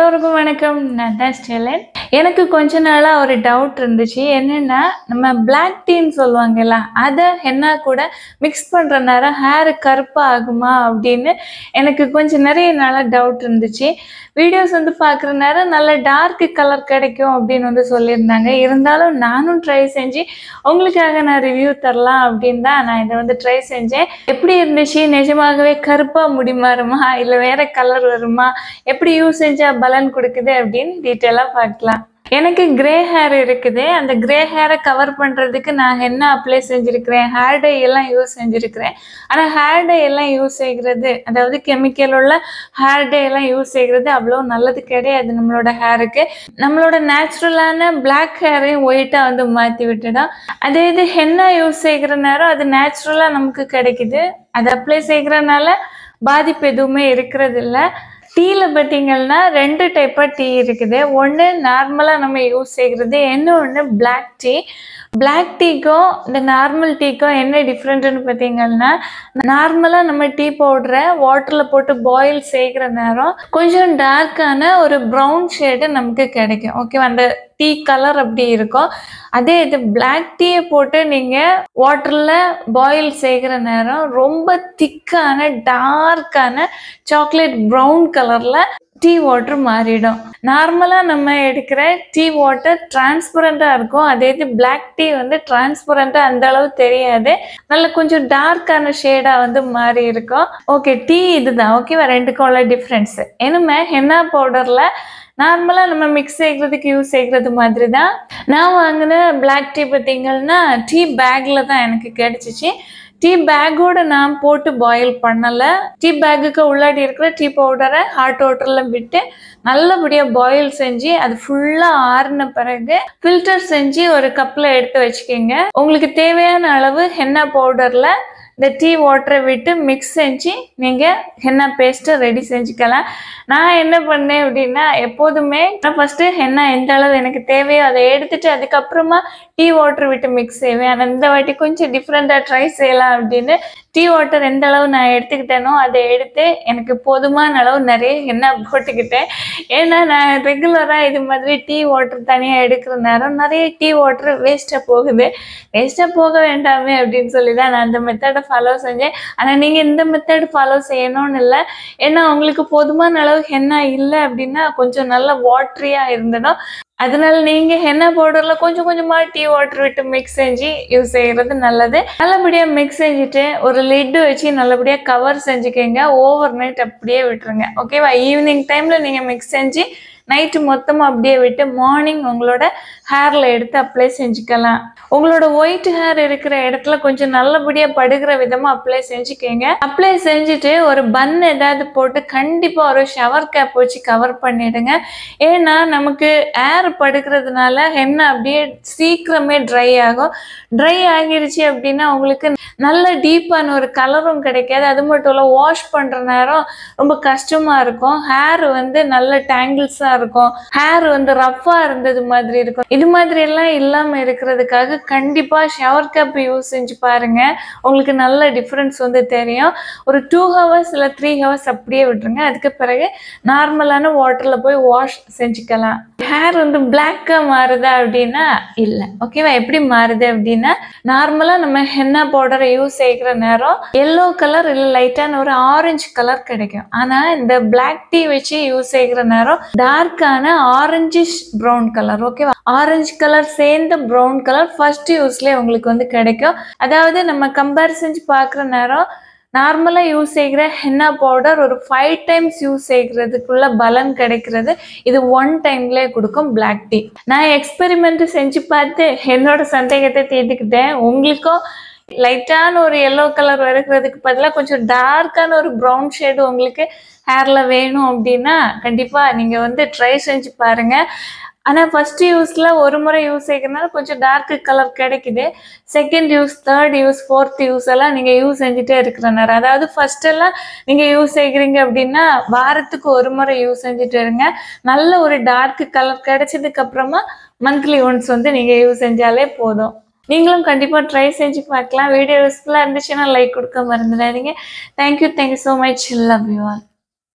எல்லோருக்கும் வணக்கம் நான் தான் ஸ்டெலன் எனக்கு கொஞ்ச நாளாக ஒரு டவுட் இருந்துச்சு என்னென்னா நம்ம பிளாக் டீன்னு சொல்லுவாங்கல்ல அதை என்ன கூட மிக்ஸ் பண்ணுற நேரம் ஹேர் கருப்பாக ஆகுமா அப்படின்னு எனக்கு கொஞ்சம் நிறைய நாளாக டவுட் இருந்துச்சு வீடியோஸ் வந்து பார்க்குற நேரம் நல்ல டார்க் கலர் கிடைக்கும் அப்படின்னு வந்து சொல்லியிருந்தாங்க இருந்தாலும் நானும் ட்ரை செஞ்சு உங்களுக்காக நான் ரிவ்யூ தரலாம் அப்படின்னு தான் நான் இதை வந்து ட்ரை செஞ்சேன் எப்படி இருந்துச்சு நிஜமாகவே கருப்பாக முடி மாறுமா இல்லை வேற கலர் வருமா எப்படி யூஸ் செஞ்சா பலன் கொடுக்குது அப்படின்னு டீட்டெயிலாக பார்க்கலாம் எனக்கு கிரே ஹேர் இருக்குது அந்த கிரே ஹேரை கவர் பண்ணுறதுக்கு நான் என்ன அப்ளை செஞ்சுருக்கிறேன் ஹேர் டை எல்லாம் யூஸ் செஞ்சுருக்கிறேன் ஆனால் ஹேர் டை எல்லாம் யூஸ் செய்கிறது அதாவது கெமிக்கல் உள்ள ஹேர் டை எல்லாம் யூஸ் செய்கிறது அவ்வளோ நல்லது கிடையாது நம்மளோட ஹேருக்கு நம்மளோட நேச்சுரலான பிளாக் ஹேரையும் ஒயிட்டாக வந்து மாற்றி விட்டுடும் அதே இது ஹென்னா யூஸ் செய்கிற நேரம் அது நேச்சுரலாக நமக்கு கிடைக்குது அது அப்ளை செய்கிறனால பாதிப்பு எதுவுமே இருக்கிறது இல்லை டீயில் பார்த்தீங்கன்னா ரெண்டு டைப்பாக டீ இருக்குது ஒன்று நார்மலாக நம்ம யூஸ் செய்கிறது இன்னொன்று பிளாக் டீ பிளாக் டீக்கும் இந்த நார்மல் டீக்கும் என்ன டிஃப்ரெண்ட்டுன்னு பார்த்தீங்கன்னா நார்மலாக நம்ம டீ பவுடரை வாட்டரில் போட்டு பாயில் செய்கிற நேரம் கொஞ்சம் டார்க்கான ஒரு ப்ரௌன் ஷேடு நமக்கு கிடைக்கும் ஓகேவா அந்த டீ கலர் அப்படி இருக்கும் அதே இது பிளாக் டீயை போட்டு நீங்கள் வாட்டரில் பாயில் செய்கிற நேரம் ரொம்ப திக்கான டார்க்கான சாக்லேட் ப்ரௌன் கலரில் டீ வாட்டர் மாறிடும் நார்மலாக நம்ம எடுக்கிற டீ வாட்டர் டிரான்ஸ்பரண்ட்டாக இருக்கும் அதே இது பிளாக் டீ வந்து டிரான்ஸ்பரண்ட்டாக அந்த அளவு தெரியாது நல்ல கொஞ்சம் டார்க்கான ஷேடாக வந்து மாறி இருக்கும் ஓகே டீ இதுதான் ஓகேவா ரெண்டுக்கும் உள்ள டிஃப்ரென்ஸ் இனிமே ஹென்னா பவுடரில் நார்மலாக நம்ம மிக்ஸ் செய்கிறதுக்கு யூஸ் செய்கிறது மாதிரி தான் நான் வாங்கின பிளாக் டீ பார்த்தீங்கன்னா டீ பேக்கில் தான் எனக்கு கிடைச்சிச்சு டீ பேக்கோட நான் போட்டு பாயில் பண்ணலை டீ பேக்குக்கு உள்ளாடி இருக்கிற டீ பவுடரை ஹாட் வாட்டரில் விட்டு நல்லபடியாக பாயில் செஞ்சு அது ஃபுல்லாக ஆறின பிறகு ஃபில்டர் செஞ்சு ஒரு கப்பில் எடுத்து வச்சுக்கோங்க உங்களுக்கு தேவையான அளவு ஹென்னா பவுடரில் இந்த டீ வாட்டரை விட்டு மிக்ஸ் செஞ்சு நீங்கள் ஹென்னா பேஸ்ட்டை ரெடி செஞ்சுக்கலாம் நான் என்ன பண்ணேன் அப்படின்னா எப்போதுமே நான் ஃபஸ்ட்டு ஹென்னா எந்த அளவு எனக்கு தேவையோ அதை எடுத்துட்டு அதுக்கப்புறமா டீ வாட்டர் விட்டு மிக்ஸ் செய்வேன் ஆனால் இந்த வாட்டி கொஞ்சம் டிஃப்ரெண்ட்டாக ட்ரை செய்யலாம் அப்படின்னு டீ வாட்டர் எந்த அளவு நான் எடுத்துக்கிட்டேனோ அதை எடுத்து எனக்கு போதுமான அளவு நிறைய எண்ணெய் போட்டுக்கிட்டேன் ஏன்னா நான் ரெகுலராக இது மாதிரி டீ வாட்டர் தனியாக எடுக்கிற நேரம் நிறைய டீ வாட்டர் வேஸ்ட்டாக போகுது வேஸ்ட்டாக போக வேண்டாமே அப்படின்னு சொல்லி தான் நான் அந்த மெத்தடை ஃபாலோ செஞ்சேன் ஆனால் நீங்கள் இந்த மெத்தட் ஃபாலோ செய்யணும்னு இல்லை ஏன்னா உங்களுக்கு போதுமான அளவு ஹென்னா இல்லை அப்படின்னா கொஞ்சம் நல்ல வாட்ரியாக இருந்தடும் அதனால நீங்கள் ஹென்னா பவுடரில் கொஞ்சம் கொஞ்சமாக டீ வாட்டர் விட்டு மிக்ஸ் செஞ்சு யூஸ் செய்கிறது நல்லது நல்லபடியாக மிக்ஸ் செஞ்சுட்டு ஒரு லிட்டு வச்சு நல்லபடியாக கவர் செஞ்சுக்கோங்க ஓவர் நைட் அப்படியே விட்டுருங்க ஓகேவா ஈவினிங் டைமில் நீங்கள் மிக்ஸ் செஞ்சு நைட்டு மொத்தமாக அப்படியே விட்டு மார்னிங் உங்களோட ஹேரில் எடுத்து அப்ளை செஞ்சுக்கலாம் உங்களோட ஒயிட் ஹேர் இருக்கிற இடத்துல கொஞ்சம் நல்லபடியாக படுகிற விதமாக அப்ளை செஞ்சுக்கோங்க அப்ளை செஞ்சுட்டு ஒரு பன் ஏதாவது போட்டு கண்டிப்பாக ஒரு ஷவர் கேப் வச்சு கவர் பண்ணிடுங்க ஏன்னா நமக்கு ஏர் படுக்கிறதுனால என்ன அப்படியே சீக்கிரமே ட்ரை ஆகும் ட்ரை ஆகிருச்சு அப்படின்னா உங்களுக்கு நல்ல டீப்பான ஒரு கலரும் கிடைக்காது அது மட்டும் இல்லை வாஷ் பண்ணுற நேரம் ரொம்ப கஷ்டமாக இருக்கும் ஹேர் வந்து நல்ல டேங்கிள்ஸாக இருக்கும் ஹேர் வந்து ரஃப்பாக இருந்தது மாதிரி இருக்கும் இது மாதிரி எல்லாம் இல்லாமல் இருக்கிறதுக்காக கண்டிப்பாக ஷவர் கேப் யூஸ் செஞ்சு பாருங்கள் உங்களுக்கு நல்ல டிஃப்ரென்ஸ் வந்து தெரியும் ஒரு டூ ஹவர்ஸ் இல்லை த்ரீ ஹவர்ஸ் அப்படியே விட்டுருங்க அதுக்கு பிறகு நார்மலான வாட்டரில் போய் வாஷ் செஞ்சுக்கலாம் ஹேர் வந்து பிளாக்காக மாறுதா அப்படின்னா இல்லை ஓகேவா எப்படி மாறுது அப்படின்னா நார்மலாக நம்ம ஹென்னா பவுடரை யூஸ் செய்கிற நேரம் எல்லோ கலர் இல்லை லைட்டான ஒரு ஆரஞ்சு கலர் கிடைக்கும் ஆனால் இந்த பிளாக் டீ வச்சு யூஸ் செய்கிற நேரம் டார்க்கான ஆரஞ்சிஷ் ப்ரௌன் கலர் ஓகேவா ஆரஞ்சு கலர் சேர்ந்த ப்ரௌன் கலர் ஃபர்ஸ்ட் யூஸ்லேயே உங்களுக்கு வந்து கிடைக்கும் அதாவது நம்ம கம்பேர் செஞ்சு பார்க்குற நேரம் நார்மலாக யூஸ் செய்கிற ஹென்னா பவுடர் ஒரு ஃபைவ் டைம்ஸ் யூஸ் செய்கிறதுக்குள்ள பலன் கிடைக்கிறது இது ஒன் டைம்லேயே கொடுக்கும் பிளாக் டீ நான் எக்ஸ்பெரிமெண்ட் செஞ்சு பார்த்து என்னோட சந்தேகத்தை தீர்த்துக்கிட்டேன் உங்களுக்கும் லைட்டான ஒரு எல்லோ கலர் வருகிறதுக்கு பதிலாக கொஞ்சம் டார்க்கான ஒரு ப்ரௌன் ஷேடு உங்களுக்கு ஹேரில் வேணும் அப்படின்னா கண்டிப்பாக நீங்கள் வந்து ட்ரை செஞ்சு பாருங்கள் ஆனால் ஃபஸ்ட்டு யூஸில் ஒரு முறை யூஸ் செய்கிறனால கொஞ்சம் டார்க் கலர் கிடைக்குது second use third use fourth use எல்லாம் நீங்கள் யூஸ் செஞ்சுட்டே இருக்கிற நேரம் அதாவது ஃபர்ஸ்ட் எல்லாம் நீங்கள் யூஸ் செய்கிறீங்க அப்படின்னா வாரத்துக்கு ஒரு முறை யூஸ் செஞ்சுட்டு இருங்க நல்ல ஒரு டார்க் கலர் கிடைச்சதுக்கு அப்புறமா மந்த்லி ஒன்ஸ் வந்து நீங்கள் யூஸ் செஞ்சாலே போதும் நீங்களும் கண்டிப்பாக ட்ரை செஞ்சு பார்க்கலாம் வீடியோ யூஸ்ஃபுல்லாக இருந்துச்சுன்னா லைக் கொடுக்க மறந்துடாதீங்க thank you thank you so much love you all